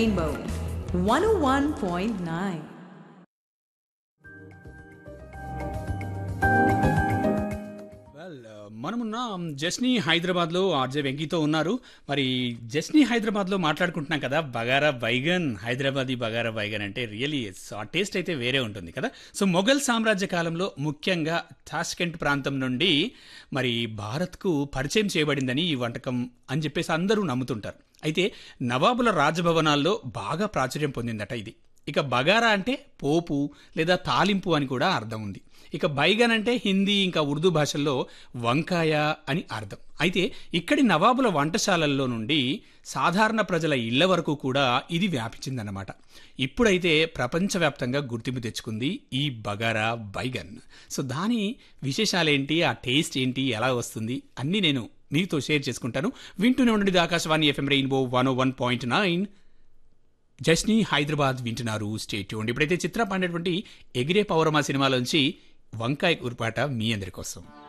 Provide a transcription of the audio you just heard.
Rainbow 101.9. Well మనమున్న జస్ని హైదరాబాద్లో RJ వెంకీతో ఉన్నారు మరి జస్ని హైదరాబాద్లో మాట్లాడుకుంటున్నాం కదా బగారా బైగన్ హైదరాబాదీ బగారా బైగన్ అంటే రియలీ ఆ టేస్ట్ అయితే వేరే ఉంటుంది కదా సో మొఘల్ సామ్రాజ్య కాలంలో ముఖ్యంగా టాస్కెంట్ ప్రాంతం నుండి మరి భారత్కు పరిచయం చేయబడిందని ఈ వంటకం అని చెప్పేసి అందరూ నమ్ముతుంటారు అయితే నవాబుల రాజభవనాల్లో బాగా ప్రాచుర్యం పొందిందట ఇది ఇక బగారా అంటే పోపు లేదా తాలింపు అని కూడా అర్థం ఉంది ఇక బైగన్ అంటే హిందీ ఇంకా ఉర్దూ భాషల్లో వంకాయ అని అర్థం అయితే ఇక్కడి నవాబుల వంటశాలల్లో నుండి సాధారణ ప్రజల ఇళ్ల వరకు కూడా ఇది వ్యాపించిందన్నమాట ఇప్పుడైతే ప్రపంచవ్యాప్తంగా గుర్తింపు తెచ్చుకుంది ఈ బగారా బైగన్ సో దాని విశేషాలేంటి ఆ టేస్ట్ ఏంటి ఎలా వస్తుంది అన్నీ నేను మీతో షేర్ చేసుకుంటాను వింటూనే ఉండండి Akashvani FM rainbow one one point nine జస్ని హైదరాబాద్ వింటున్నారు స్టేట్ ట్యూన్ ఇప్పుడైతే చిత్ర పాడినటువంటి ఎగిరే పౌరమా సినిమాలోంచి వంకాయ ఉరిపాట మీ అందరి కోసం